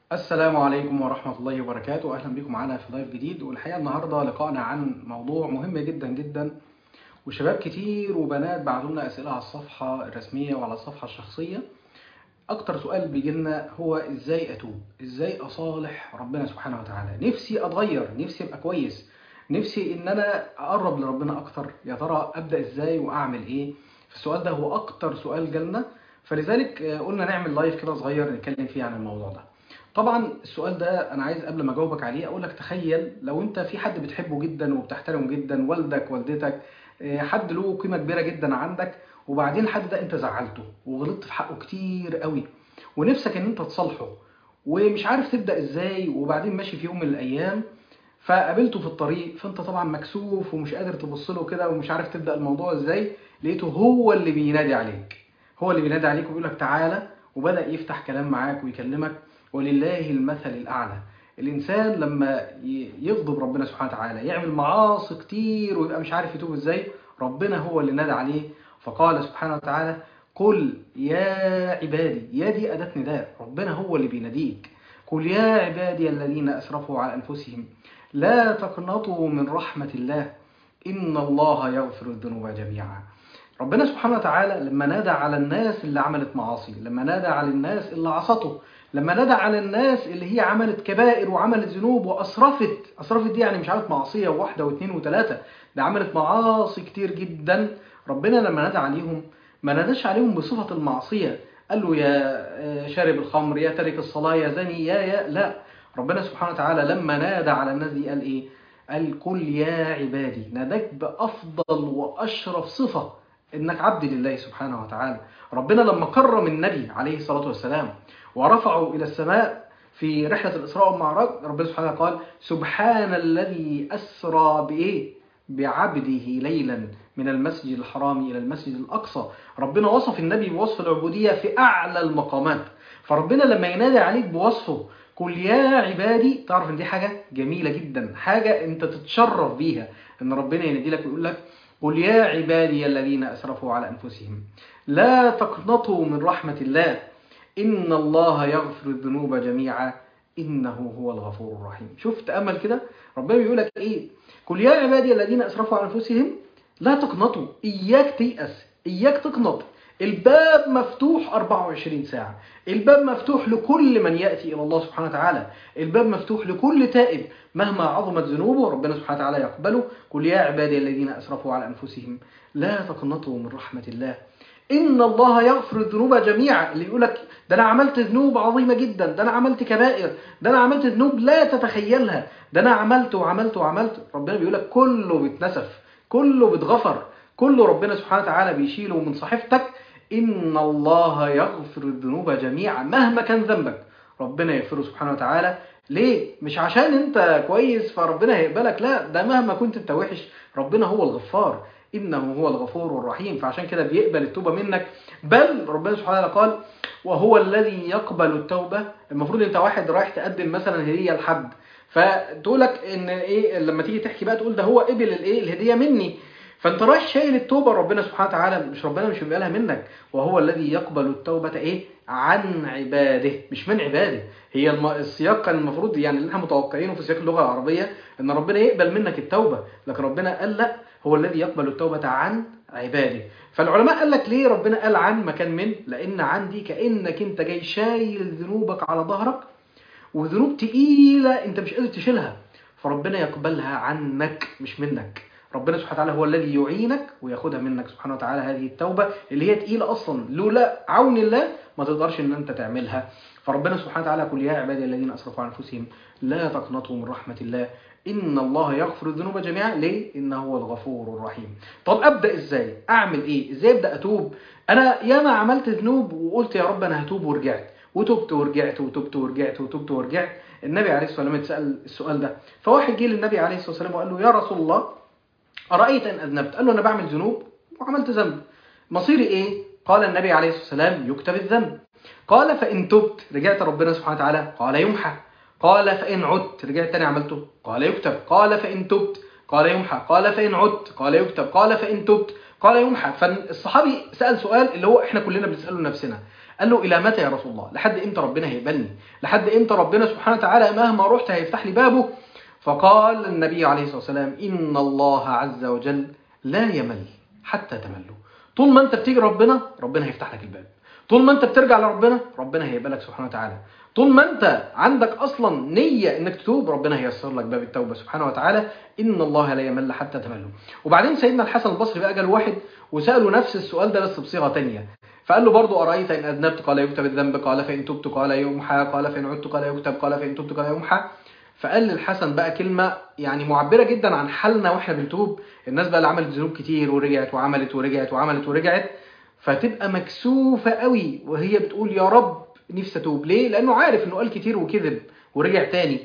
السلام عليكم ورحمة الله وبركاته أهلا بكم معنا في لايف جديد والحقيقة النهاردة لقائنا عن موضوع مهم جدا جدا وشباب كتير وبنات بعتوا لنا أسئلة على الصفحة الرسمية وعلى الصفحة الشخصية أكتر سؤال بيجي لنا هو إزاي أتوب إزاي أصالح ربنا سبحانه وتعالى نفسي أتغير نفسي أبقى كويس نفسي إن أنا أقرب لربنا أكتر يا ترى أبدأ إزاي وأعمل إيه السؤال ده هو أكتر سؤال جالنا فلذلك آه، قلنا نعمل لايف كده صغير نتكلم فيه عن الموضوع ده طبعا السؤال ده انا عايز قبل ما اجاوبك عليه اقول لك تخيل لو انت في حد بتحبه جدا وبتحترمه جدا والدك والدتك آه، حد له قيمه كبيره جدا عندك وبعدين الحد ده انت زعلته وغلطت في حقه كتير قوي ونفسك ان انت تصالحه ومش عارف تبدا ازاي وبعدين ماشي في يوم من الايام فقابلته في الطريق فانت طبعا مكسوف ومش قادر تبص له كده ومش عارف تبدا الموضوع ازاي لقيته هو اللي بينادي عليك هو اللي بينادي عليك وبيقول لك تعالى وبدا يفتح كلام معاك ويكلمك ولله المثل الأعلى الإنسان لما ي- يغضب ربنا سبحانه وتعالى يعمل معاصي كتير ويبقى مش عارف يتوب إزاي ربنا هو اللي نادى عليه فقال سبحانه وتعالى قل يا عبادي يا دي أداة نداء ربنا هو اللي بيناديك قل يا عبادي الذين أسرفوا على أنفسهم لا تقنطوا من رحمة الله إن الله يغفر الذنوب جميعا ربنا سبحانه وتعالى لما نادى على الناس اللي عملت معاصي لما نادى على الناس اللي عصته لما نادى على الناس اللي هي عملت كبائر وعملت ذنوب واسرفت اسرفت دي يعني مش عملت معصيه واحده واثنين وثلاثه ده عملت معاصي كتير جدا ربنا لما نادى عليهم ما ناداش عليهم بصفه المعصيه قال له يا آه، شارب الخمر يا تارك الصلاه يا زني يا يا لا ربنا سبحانه وتعالى لما نادى على الناس دي قال ايه قال قل يا عبادي ناداك بافضل واشرف صفه انك عبد لله سبحانه وتعالى ربنا لما كرم النبي عليه الصلاه والسلام ورفعوا إلى السماء في رحلة الإسراء والمعراج ربنا سبحانه وتعالى قال سبحان الذي أسرى بإيه؟ بعبده ليلا من المسجد الحرام إلى المسجد الأقصى ربنا وصف النبي بوصف العبودية في أعلى المقامات فربنا لما ينادي عليك بوصفه قل يا عبادي تعرف ان دي حاجة جميلة جدا حاجة انت تتشرف بيها ان ربنا ينادي لك ويقول لك قل يا عبادي الذين أسرفوا على أنفسهم لا تقنطوا من رحمة الله إن الله يغفر الذنوب جميعا إنه هو الغفور الرحيم شوف تأمل كده ربنا بيقول لك إيه قل يا عبادي الذين أسرفوا على أنفسهم لا تقنطوا إياك تيأس إياك تقنط الباب مفتوح 24 ساعة الباب مفتوح لكل من يأتي إلى الله سبحانه وتعالى الباب مفتوح لكل تائب مهما عظمت ذنوبه ربنا سبحانه وتعالى يقبله قل يا عبادي الذين أسرفوا على أنفسهم لا تقنطوا من رحمة الله إن الله يغفر الذنوب جميعا اللي يقول لك ده أنا عملت ذنوب عظيمة جدا ده أنا عملت كبائر ده أنا عملت ذنوب لا تتخيلها ده أنا عملت وعملت وعملت ربنا بيقول لك كله بيتنسف كله بيتغفر كله ربنا سبحانه وتعالى بيشيله من صحيفتك إن الله يغفر الذنوب جميعا مهما كان ذنبك ربنا يغفره سبحانه وتعالى ليه؟ مش عشان انت كويس فربنا هيقبلك لا ده مهما كنت انت وحش ربنا هو الغفار انه هو الغفور الرحيم فعشان كده بيقبل التوبه منك بل ربنا سبحانه وتعالى قال وهو الذي يقبل التوبه المفروض انت واحد رايح تقدم مثلا هديه لحد فتقول لك ان ايه لما تيجي تحكي بقى تقول ده هو قبل الايه الهديه مني فانت رايح شايل التوبه ربنا سبحانه وتعالى مش ربنا مش بيقبلها منك وهو الذي يقبل التوبه ايه عن عباده مش من عباده هي الم... السياق كان المفروض يعني اللي احنا متوقعينه في سياق اللغه العربيه ان ربنا يقبل منك التوبه لكن ربنا قال لا هو الذي يقبل التوبه عن عباده فالعلماء قال لك ليه ربنا قال عن مكان من لان عندي كانك انت جاي شايل ذنوبك على ظهرك وذنوب تقيله انت مش قادر تشيلها فربنا يقبلها عنك مش منك ربنا سبحانه وتعالى هو الذي يعينك وياخدها منك سبحانه وتعالى هذه التوبة اللي هي تقيلة أصلا لولا عون الله ما تقدرش إن أنت تعملها فربنا سبحانه وتعالى يقول يا عبادي الذين أسرفوا على أنفسهم لا تقنطوا من رحمة الله إن الله يغفر الذنوب جميعا ليه؟ إنه هو الغفور الرحيم طب أبدأ إزاي؟ أعمل إيه؟ إزاي أبدأ أتوب؟ أنا ياما عملت ذنوب وقلت يا رب أنا هتوب ورجعت وتبت ورجعت وتبت ورجعت وتبت ورجعت النبي عليه الصلاة والسلام اتسأل السؤال ده فواحد جه للنبي عليه الصلاة والسلام وقال له يا رسول الله أرأيت أن أذنبت قال له أنا بعمل ذنوب وعملت ذنب مصيري إيه قال النبي عليه الصلاة والسلام يكتب الذنب قال فإن تبت رجعت ربنا سبحانه وتعالى قال يمحى قال فإن عدت رجعت تاني عملته قال يكتب قال فإن تبت قال يمحى قال فإن عدت قال يكتب قال فإن تبت قال يمحى فالصحابي سأل سؤال اللي هو احنا كلنا بنسأله لنفسنا قال له الى متى يا رسول الله لحد امتى ربنا هيقبلني لحد امتى ربنا سبحانه وتعالى مهما رحت هيفتح لي بابه فقال النبي عليه الصلاه والسلام ان الله عز وجل لا يمل حتى تملوا طول ما انت بتيجي ربنا ربنا هيفتح لك الباب طول ما انت بترجع لربنا ربنا هيقبلك سبحانه وتعالى طول ما انت عندك اصلا نيه انك تتوب ربنا هيسر لك باب التوبه سبحانه وتعالى ان الله لا يمل حتى تملوا وبعدين سيدنا الحسن البصري بقى جاله واحد وساله نفس السؤال ده بس بصيغه تانية فقال له برضه ارايت ان اذنبت قال يكتب الذنب قال فان تبت قال يمحى قال فان عدت قال يكتب قال فان تبت قال يمحى فقال للحسن بقى كلمة يعني معبرة جدا عن حالنا واحنا بنتوب الناس بقى اللي عملت ذنوب كتير ورجعت وعملت ورجعت وعملت ورجعت فتبقى مكسوفة قوي وهي بتقول يا رب نفسي اتوب ليه؟ لأنه عارف إنه قال كتير وكذب ورجع تاني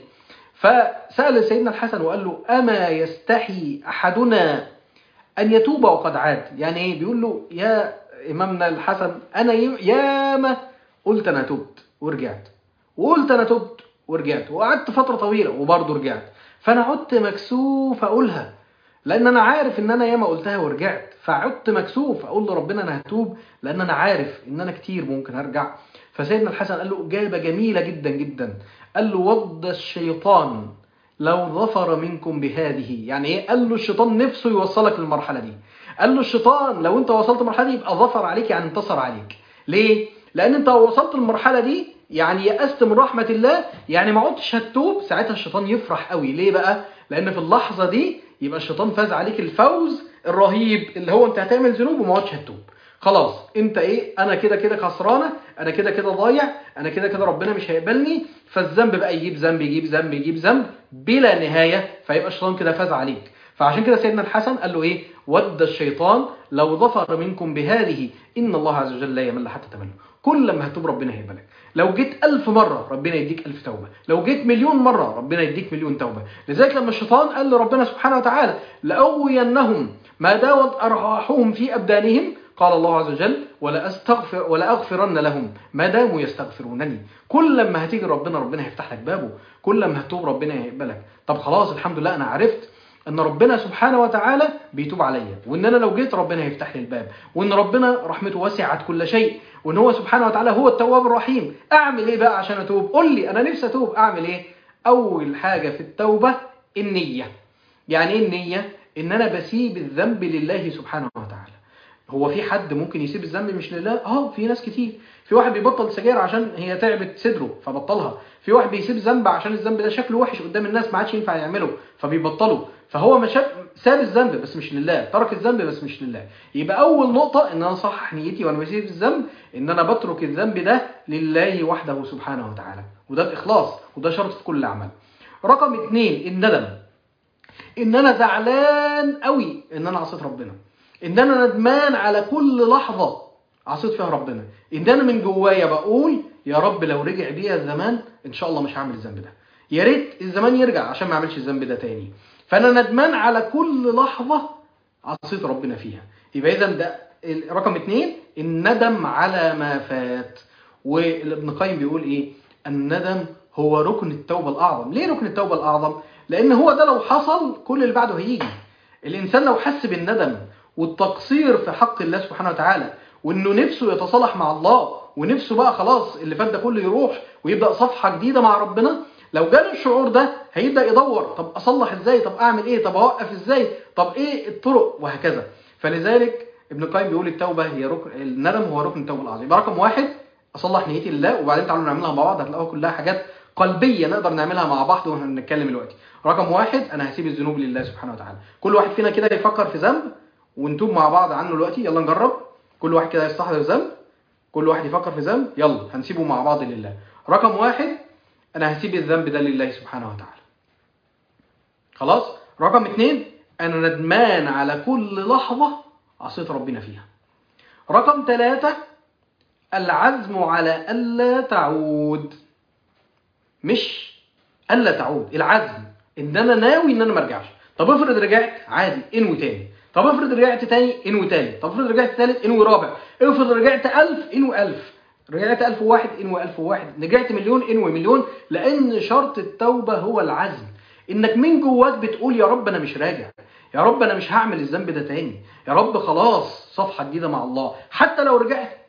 فسأل سيدنا الحسن وقال له أما يستحي أحدنا أن يتوب وقد عاد يعني إيه؟ بيقول له يا إمامنا الحسن أنا ياما قلت أنا تبت ورجعت وقلت أنا تبت ورجعت وقعدت فترة طويلة وبرضه رجعت فأنا عدت مكسوف أقولها لأن أنا عارف إن أنا ياما قلتها ورجعت فعدت مكسوف أقول لربنا أنا هتوب لأن أنا عارف إن أنا كتير ممكن أرجع فسيدنا الحسن قال له إجابة جميلة جدا جدا قال له ود الشيطان لو ظفر منكم بهذه يعني إيه قال له الشيطان نفسه يوصلك للمرحلة دي قال له الشيطان لو أنت وصلت المرحلة دي يبقى ظفر عليك يعني انتصر عليك ليه؟ لأن أنت وصلت المرحلة دي يعني يأست من رحمة الله يعني ما عدتش هتتوب ساعتها الشيطان يفرح قوي ليه بقى؟ لأن في اللحظة دي يبقى الشيطان فاز عليك الفوز الرهيب اللي هو أنت هتعمل ذنوب وما عدتش هتتوب خلاص انت ايه انا كده كده خسرانه انا كده كده ضايع انا كده كده ربنا مش هيقبلني فالذنب بقى يجيب ذنب يجيب ذنب يجيب ذنب بلا نهايه فيبقى الشيطان كده فاز عليك فعشان كده سيدنا الحسن قال له ايه ود الشيطان لو ظفر منكم بهذه ان الله عز وجل لا يمل حتى تملوا كل ما هتوب ربنا هيقبلك لو جيت ألف مرة ربنا يديك ألف توبة لو جيت مليون مرة ربنا يديك مليون توبة لذلك لما الشيطان قال لربنا سبحانه وتعالى لأغوينهم ما داوت أرواحهم في أبدانهم قال الله عز وجل ولا أستغفر ولا أغفرن لهم ما داموا يستغفرونني كل ما هتيجي ربنا ربنا هيفتح لك بابه كل ما هتوب ربنا هيقبلك طب خلاص الحمد لله أنا عرفت ان ربنا سبحانه وتعالى بيتوب عليا وان انا لو جيت ربنا هيفتح لي الباب وان ربنا رحمته وسعت كل شيء وان هو سبحانه وتعالى هو التواب الرحيم اعمل ايه بقى عشان اتوب قول لي انا نفسي اتوب اعمل ايه اول حاجه في التوبه النيه يعني ايه النيه ان انا بسيب الذنب لله سبحانه وتعالى هو في حد ممكن يسيب الذنب مش لله اه في ناس كتير في واحد بيبطل سجاير عشان هي تعبت صدره فبطلها في واحد بيسيب ذنب عشان الذنب ده شكله وحش قدام الناس ما عادش ينفع يعمله فبيبطله فهو مش ساب الذنب بس مش لله ترك الذنب بس مش لله يبقى اول نقطه ان انا اصحح نيتي وانا بسيب الذنب ان انا بترك الذنب ده لله وحده سبحانه وتعالى وده الاخلاص وده شرط في كل عمل رقم اتنين الندم ان انا زعلان قوي ان انا عصيت ربنا ان انا ندمان على كل لحظه عصيت فيها ربنا ان انا من جوايا بقول يا رب لو رجع بيا الزمان ان شاء الله مش هعمل الذنب ده يا ريت الزمان يرجع عشان ما اعملش الذنب ده تاني فانا ندمان على كل لحظه عصيت ربنا فيها يبقى اذا ده رقم اتنين الندم على ما فات وابن القيم بيقول ايه الندم هو ركن التوبه الاعظم ليه ركن التوبه الاعظم لان هو ده لو حصل كل اللي بعده هيجي الانسان لو حس بالندم والتقصير في حق الله سبحانه وتعالى وانه نفسه يتصالح مع الله ونفسه بقى خلاص اللي فات ده كله يروح ويبدا صفحه جديده مع ربنا لو جاله الشعور ده هيبدا يدور طب اصلح ازاي طب اعمل ايه طب اوقف ازاي طب ايه الطرق وهكذا فلذلك ابن القيم بيقول التوبه هي ركن الندم هو ركن التوبه العظيم يبقى رقم واحد اصلح نيتي لله وبعدين تعالوا نعملها مع بعض هتلاقوها كلها حاجات قلبيه نقدر نعملها مع بعض واحنا بنتكلم دلوقتي رقم واحد انا هسيب الذنوب لله سبحانه وتعالى كل واحد فينا كده يفكر في ذنب ونتوب مع بعض عنه دلوقتي يلا نجرب كل واحد كده يستحضر ذنب كل واحد يفكر في ذنب يلا هنسيبه مع بعض لله رقم واحد انا هسيب الذنب ده لله سبحانه وتعالى خلاص رقم اتنين انا ندمان على كل لحظة عصيت ربنا فيها رقم ثلاثة العزم على ألا تعود مش ألا تعود العزم إن أنا ناوي إن أنا ما ارجعش طب افرض رجعت عادي انوي تاني طب افرض رجعت تاني انوي تالت طب افرض رجعت تالت انوي رابع افرض رجعت ألف انوي ألف رجعت ألف وواحد انوي ألف وواحد رجعت مليون انوي مليون لأن شرط التوبة هو العزم إنك من جواك بتقول يا رب أنا مش راجع يا رب أنا مش هعمل الذنب ده تاني يا رب خلاص صفحة جديدة مع الله حتى لو رجعت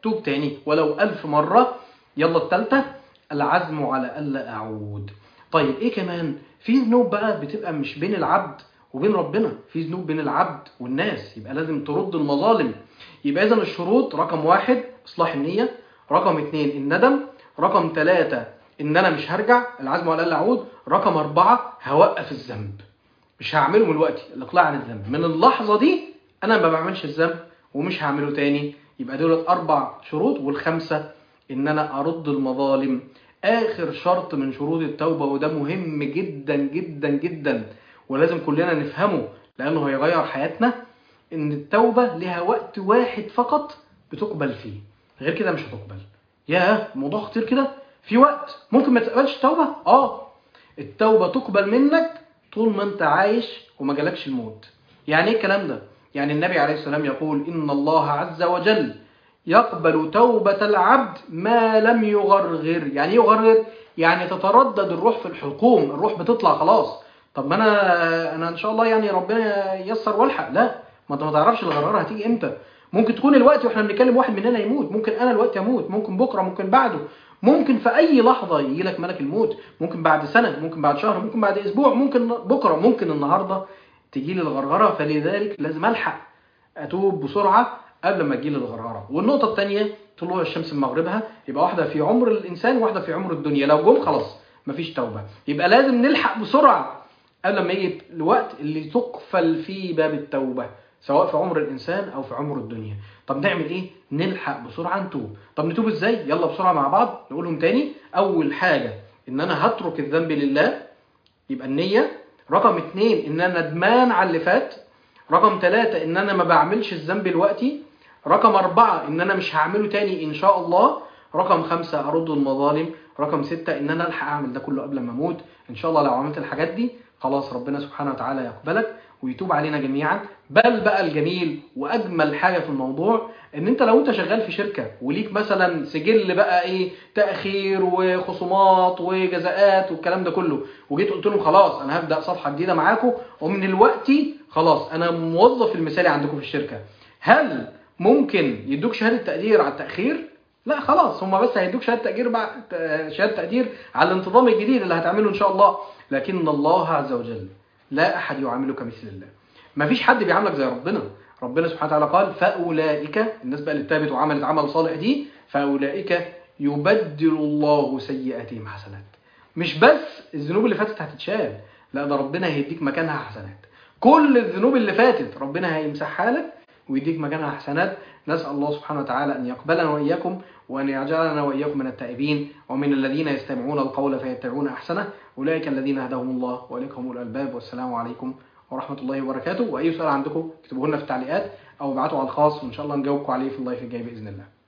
توب تاني ولو ألف مرة يلا التالتة العزم على ألا أعود طيب إيه كمان في ذنوب بقى بتبقى مش بين العبد وبين ربنا في ذنوب بين العبد والناس يبقى لازم ترد المظالم يبقى إذا الشروط رقم واحد إصلاح النية رقم اتنين الندم رقم ثلاثة إن أنا مش هرجع العزم على ألا أعود رقم أربعة هوقف الذنب مش هعمله من الوقت الإقلاع عن الذنب من اللحظة دي أنا ما بعملش الذنب ومش هعمله تاني يبقى دول أربع شروط والخمسة إن أنا أرد المظالم آخر شرط من شروط التوبة وده مهم جدا جدا جدا ولازم كلنا نفهمه لأنه هيغير حياتنا إن التوبة لها وقت واحد فقط بتقبل فيه غير كده مش هتقبل ياه الموضوع خطير كده في وقت ممكن ما تقبلش التوبة اه التوبة تقبل منك طول ما انت عايش وما جالكش الموت يعني ايه الكلام ده يعني النبي عليه السلام يقول إن الله عز وجل يقبل توبة العبد ما لم يغرغر يعني ايه يغرغر يعني تتردد الروح في الحلقوم الروح بتطلع خلاص طب ما انا انا ان شاء الله يعني ربنا ييسر والحق لا ما انت ما تعرفش الغراره هتيجي امتى ممكن تكون الوقت واحنا بنتكلم واحد مننا يموت ممكن انا الوقت اموت ممكن بكره ممكن بعده ممكن في اي لحظه يجي لك ملك الموت ممكن بعد سنه ممكن بعد شهر ممكن بعد اسبوع ممكن بكره ممكن النهارده تجي لي الغرغره فلذلك لازم الحق اتوب بسرعه قبل ما تجي لي الغرغره والنقطه الثانيه طلوع الشمس من مغربها يبقى واحده في عمر الانسان وواحده في عمر الدنيا لو جم خلاص مفيش توبه يبقى لازم نلحق بسرعه قبل ما يجي الوقت اللي تقفل فيه باب التوبه سواء في عمر الانسان او في عمر الدنيا طب نعمل ايه نلحق بسرعه نتوب طب نتوب ازاي يلا بسرعه مع بعض نقولهم تاني اول حاجه ان انا هترك الذنب لله يبقى النيه رقم اتنين ان انا ندمان على اللي فات رقم ثلاثة ان انا ما بعملش الذنب دلوقتي رقم أربعة إن أنا مش هعمله تاني إن شاء الله رقم خمسة أرد المظالم رقم ستة إن أنا ألحق أعمل ده كله قبل ما أموت إن شاء الله لو عملت الحاجات دي خلاص ربنا سبحانه وتعالى يقبلك ويتوب علينا جميعا بل بقى الجميل واجمل حاجه في الموضوع ان انت لو انت شغال في شركه وليك مثلا سجل بقى ايه تاخير وخصومات وجزاءات والكلام ده كله وجيت قلت لهم خلاص انا هبدا صفحه جديده معاكم ومن الوقت خلاص انا موظف المثالي عندكم في الشركه هل ممكن يدوك شهاده تقدير على التاخير لا خلاص هم بس هيدوك شهاده تقدير بعد شهاده تقدير على الانتظام الجديد اللي هتعمله ان شاء الله لكن الله عز وجل لا احد يعاملك مثل الله ما فيش حد بيعاملك زي ربنا ربنا سبحانه وتعالى قال فاولئك الناس بقى اللي تابت وعملت عمل صالح دي فاولئك يبدل الله سيئاتهم حسنات مش بس الذنوب اللي فاتت هتتشال لا ده ربنا هيديك مكانها حسنات كل الذنوب اللي فاتت ربنا هيمسحها لك ويديك مكانها حسنات نسأل الله سبحانه وتعالى أن يقبلنا وإياكم وأن يجعلنا وإياكم من التائبين ومن الذين يستمعون القول فيتبعون أحسنه أولئك الذين هداهم الله وإليك هم الألباب والسلام عليكم ورحمة الله وبركاته وأي سؤال عندكم اكتبوه لنا في التعليقات أو ابعتوا على الخاص وإن شاء الله نجاوبكم عليه في اللايف الجاي بإذن الله